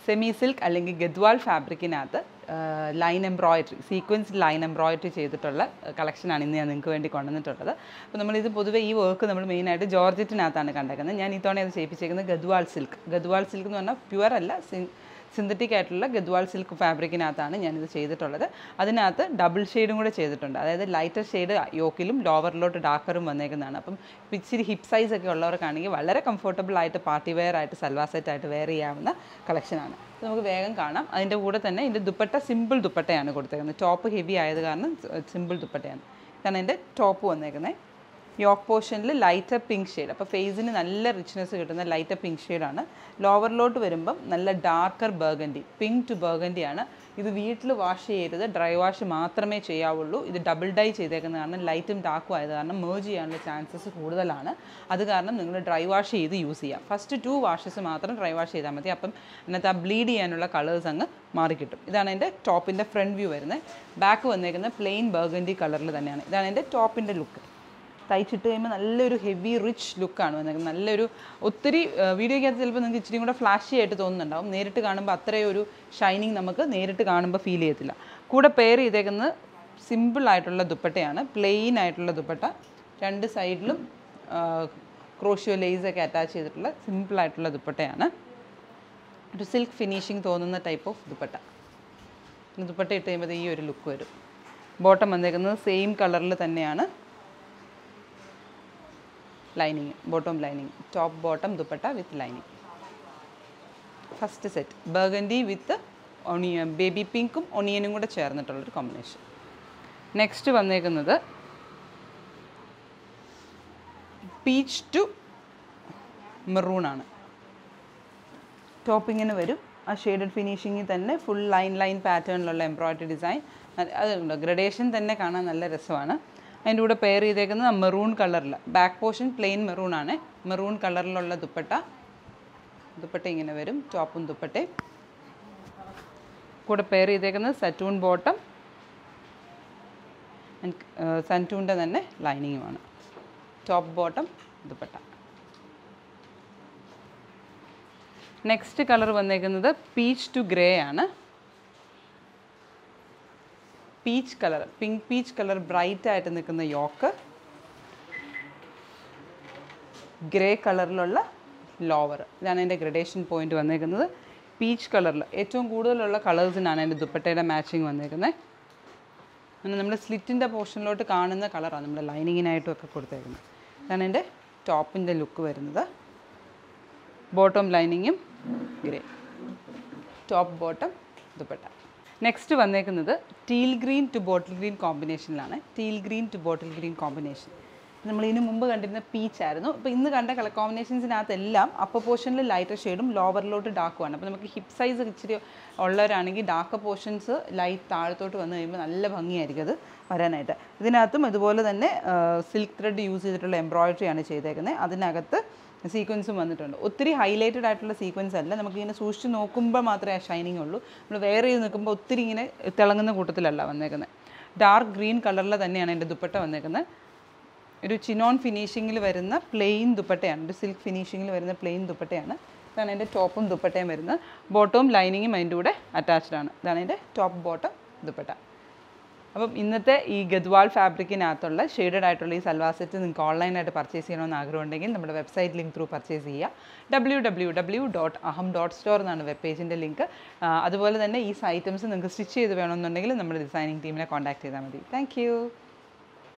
semi silk അല്ലെങ്കിൽ ഗദ്വാൾ ഫാബ്രിക്കിനകത്ത് line embroidery sequence line embroidery ചെയ്തിട്ടുള്ള കളക്ഷനാണ് ഇന്ന് ഞാൻ നിങ്ങൾക്ക് വേണ്ടി കൊണ്ടുവന്നിട്ടുള്ളത് അപ്പോൾ നമ്മളിത് പൊതുവേ ഈ വർക്ക് നമ്മൾ മെയിനായിട്ട് ജോർജറ്റിനകത്താണ് കണ്ടേക്കുന്നത് ഞാൻ ഇത്തവണ അത് ചെയ്യിപ്പിച്ചേക്കുന്നത് ഗദ്വാൾ സിൽക്ക് ഗദ്വാൾ സിൽക്ക് എന്ന് പറഞ്ഞാൽ പ്യുവർ അല്ല സിന്തറ്റിക് ആയിട്ടുള്ള ഗദ്വാൾ സിൽക്ക് ഫാബ്രിക്കിനകത്താണ് ഞാനിത് ചെയ്തിട്ടുള്ളത് അതിനകത്ത് ഡബിൾ ഷെയ്ഡും കൂടെ ചെയ്തിട്ടുണ്ട് അതായത് ലൈറ്റർ ഷെയ്ഡ് യോക്കിലും ലോവറിലോട്ട് ഡാർക്കറും വന്നേക്കുന്നതാണ് അപ്പം ഇപ്പം ഇച്ചിരി ഹിപ്പ് സൈസ് ഒക്കെ ഉള്ളവർക്കാണെങ്കിൽ വളരെ കംഫർട്ടബിൾ ആയിട്ട് പാർട്ടി വെയർ ആയിട്ട് സൽവാർ സെറ്റ് ആയിട്ട് വെയർ ചെയ്യാവുന്ന കളക്ഷനാണ് അപ്പോൾ നമുക്ക് വേഗം കാണാം അതിൻ്റെ കൂടെ തന്നെ ഇതിൻ്റെ ദുപ്പട്ട സിമ്പിൾ ദുപ്പട്ടയാണ് കൊടുത്തേക്കുന്നത് ടോപ്പ് ഹെവി ആയത് കാരണം സിമ്പിൾ ദുപ്പട്ടയാണ് ഇതാണ് എൻ്റെ ടോപ്പ് വന്നേക്കുന്നത് യോക്ക് പോർഷനിൽ ലൈറ്റർ പിങ്ക് ഷെയ്ഡ് അപ്പോൾ ഫേസിന് നല്ല റിച്ച്നെസ് കിട്ടുന്ന ലൈറ്റർ പിങ്ക് ഷെയ്ഡാണ് ലോവറിലോട്ട് വരുമ്പം നല്ല darker burgundy pink to burgundy ആണ് ഇത് വീട്ടിൽ വാഷ് ചെയ്യരുത് ഡ്രൈ വാഷ് മാത്രമേ ചെയ്യാവുള്ളൂ ഇത് ഡബിൾ ഡൈ ചെയ്തേക്കുന്ന കാരണം ലൈറ്റും ഡാർക്കും ആയത് കാരണം മേർജ് ചെയ്യാനുള്ള ചാൻസസ് കൂടുതലാണ് അത് കാരണം നിങ്ങൾ ഡ്രൈ വാഷ് ചെയ്ത് യൂസ് ചെയ്യാം ഫസ്റ്റ് ടു വാഷസ് മാത്രം ഡ്രൈ വാഷ് ചെയ്താൽ മതി അപ്പം അതിനകത്ത് ആ ബ്ലീഡ് ചെയ്യാനുള്ള കളേഴ്സ് അങ്ങ് മാറിക്കിട്ടും ഇതാണ് എൻ്റെ ടോപ്പിൻ്റെ ഫ്രണ്ട് വ്യൂ വരുന്നത് ബാക്ക് വന്നേക്കുന്നത് പ്ലെയിൻ ബർഗൻഡി കളറിൽ തന്നെയാണ് ഇതാണ് എൻ്റെ ടോപ്പിൻ്റെ ലുക്ക് തയ്ച്ചിട്ട് കഴിയുമ്പോൾ നല്ലൊരു ഹെവി റിച്ച് ലുക്കാണ് വന്നേക്കുന്നത് നല്ലൊരു ഒത്തിരി വീഡിയോയ്ക്കകത്ത് ചിലപ്പോൾ നിങ്ങൾക്ക് ഇച്ചിരി കൂടെ ഫ്ലാഷി ആയിട്ട് തോന്നുന്നുണ്ടാവും നേരിട്ട് കാണുമ്പോൾ അത്രയും ഒരു ഷൈനിങ് നമുക്ക് നേരിട്ട് കാണുമ്പോൾ ഫീൽ ചെയ്യത്തില്ല കൂടെ പെയർ ചെയ്തേക്കുന്നത് സിമ്പിൾ ആയിട്ടുള്ള ദുപ്പട്ടയാണ് പ്ലെയിൻ ആയിട്ടുള്ള ദുപ്പട്ട രണ്ട് സൈഡിലും ക്രോഷ്യോ ലേസൊക്കെ അറ്റാച്ച് ചെയ്തിട്ടുള്ള സിമ്പിൾ ആയിട്ടുള്ള ദുപ്പട്ടയാണ് ഒരു സിൽക്ക് ഫിനിഷിങ് തോന്നുന്ന ടൈപ്പ് ഓഫ് ദുപ്പട്ട ദുപ്പട്ട ഇട്ട് കഴിയുമ്പോൾ ഈ ഒരു ലുക്ക് വരും ബോട്ടം വന്നേക്കുന്നത് സെയിം കളറിൽ തന്നെയാണ് lining bottom lining top bottom dupatta with lining first set burgundy with onion baby പിങ്കും ഒണിയനും കൂടെ ചേർന്നിട്ടുള്ളൊരു കോമ്പിനേഷൻ നെക്സ്റ്റ് വന്നേക്കുന്നത് പീച്ച് ടു മെറൂണാണ് ടോപ്പിങ്ങിന് വരും ആ ഷെയ്ഡഡ് ഫിനിഷിങ്ങിൽ തന്നെ ഫുൾ ലൈൻ ലൈൻ പാറ്റേണിലുള്ള എംബ്രോയിഡറി ഡിസൈൻ അതുണ്ട് ഗ്രഡേഷൻ തന്നെ കാണാൻ നല്ല രസമാണ് അതിൻ്റെ കൂടെ പെയർ ചെയ്തേക്കുന്നത് മെറൂൺ കളറിൽ ബാക്ക് പോർഷൻ പ്ലെയിൻ മെറൂൺ ആണ് മെറൂൺ കളറിലുള്ള ദുപ്പട്ട ദുപ്പട്ട ഇങ്ങനെ വരും ടോപ്പും ദുപ്പട്ടയും കൂടെ പെയർ ചെയ്തേക്കുന്നത് സറ്റൂൺ ബോട്ടം സൻറ്റൂണിൻ്റെ തന്നെ ലൈനിങ്ങുമാണ് top bottom dupatta next colour വന്നേക്കുന്നത് പീച്ച് ടു ഗ്രേ ആണ് peach colour pink peach colour bright ആയിട്ട് നിൽക്കുന്ന യോക്ക് ഗ്രേ കളറിലുള്ള ലോവർ ഇതാണ് എൻ്റെ ഗ്രഡേഷൻ പോയിന്റ് വന്നേക്കുന്നത് പീച്ച് കളറിൽ ഏറ്റവും കൂടുതലുള്ള കളേഴ്സിനാണ് എൻ്റെ ദുപ്പട്ടയുടെ മാച്ചിങ് വന്നേക്കുന്നത് അങ്ങനെ നമ്മൾ സ്ലിറ്റിൻ്റെ പോർഷനിലോട്ട് കാണുന്ന കളറാണ് നമ്മൾ ലൈനിങ്ങിനായിട്ടും ഒക്കെ കൊടുത്തേക്കുന്നത് ഇതാണ് എൻ്റെ ടോപ്പിൻ്റെ ലുക്ക് വരുന്നത് ബോട്ടം ലൈനിങ്ങും grey top bottom dupatta next വന്നേക്കുന്നത് teal green to bottle green കോമ്പിനേഷനിലാണ് teal green to bottle green combination നമ്മൾ ഇതിന് മുമ്പ് കണ്ടിരുന്ന പീച്ച് ആയിരുന്നു അപ്പോൾ ഇന്ന് കണ്ട കളർ കോമ്പിനേഷൻസിനകത്തെല്ലാം അപ്പർ പോർഷനിൽ ലൈറ്റർ ഷെയ്ഡും ലോവറിലോട്ട് ഡാർക്കുമാണ് അപ്പോൾ നമുക്ക് ഹിപ്പ് സൈസ് ഇച്ചിരി ഉള്ളവരാണെങ്കിൽ ഡാർക്ക് പോർഷൻസ് ലൈറ്റ് താഴത്തോട്ട് വന്നു കഴിയുമ്പോൾ നല്ല ഭംഗിയായിരിക്കും അത് വരാനായിട്ട് ഇതിനകത്തും ഇതുപോലെ തന്നെ സിൽക്ക് ത്രെഡ് യൂസ് ചെയ്തിട്ടുള്ള എംബ്രോയിഡറി ആണ് ചെയ്തേക്കുന്നത് അതിനകത്ത് സീക്വൻസും വന്നിട്ടുണ്ട് ഒത്തിരി ഹൈലൈറ്റഡ് ആയിട്ടുള്ള സീക്വൻസ് അല്ല നമുക്കിങ്ങനെ സൂക്ഷിച്ച് നോക്കുമ്പോൾ മാത്രമേ ആ ഷൈനിങ് ഉള്ളൂ നമ്മൾ വേറെ ചെയ്ത് നിൽക്കുമ്പോൾ ഒത്തിരി ഇങ്ങനെ തിളങ്ങുന്ന കൂട്ടത്തിലല്ല വന്നേക്കുന്നത് ഡാർക്ക് ഗ്രീൻ കളറിൽ തന്നെയാണ് എൻ്റെ ദുപ്പട്ട വന്നേക്കുന്നത് ഒരു ചിനോൺ ഫിനിഷിങ്ങിൽ വരുന്ന പ്ലെയിൻ ദുപ്പട്ടയാണ് ഒരു സിൽക്ക് ഫിനിഷിങ്ങിൽ വരുന്ന പ്ലെയിൻ ദുപ്പട്ടയാണ് ഇതാണ് എൻ്റെ ടോപ്പും ദുപ്പട്ടയും വരുന്നത് ബോട്ടവും ലൈനിങ്ങും അതിൻ്റെ കൂടെ അറ്റാച്ച്ഡ് ആണ് ഇതാണ് എൻ്റെ ടോപ്പ് ബോട്ടം ദുപ്പട്ട അപ്പം ഇന്നത്തെ ഈ ഗദ്വാൾ ഫാബ്രിക്കിനകത്തുള്ള ഷെയ്ഡഡ് ആയിട്ടുള്ള ഈ സൽവാർ സെറ്റ് നിങ്ങൾക്ക് ഓൺലൈനായിട്ട് പർച്ചേസ് ചെയ്യണമെന്ന് ആഗ്രഹമുണ്ടെങ്കിൽ നമ്മുടെ വെബ്സൈറ്റ് ലിങ്ക് ത്രൂ പർച്ചേസ് ചെയ്യുക W W W dot Aham dot store എന്നാണ് വെബ് പേജിൻ്റെ ലിങ്ക് അതുപോലെ തന്നെ ഈ ഐറ്റംസ് നിങ്ങൾക്ക് സ്റ്റിച്ച് ചെയ്ത് വേണമെന്നുണ്ടെങ്കിൽ നമ്മുടെ ഡിസൈനിങ് ടീമിനെ കോൺടാക്ട് ചെയ്താൽ മതി താങ്ക്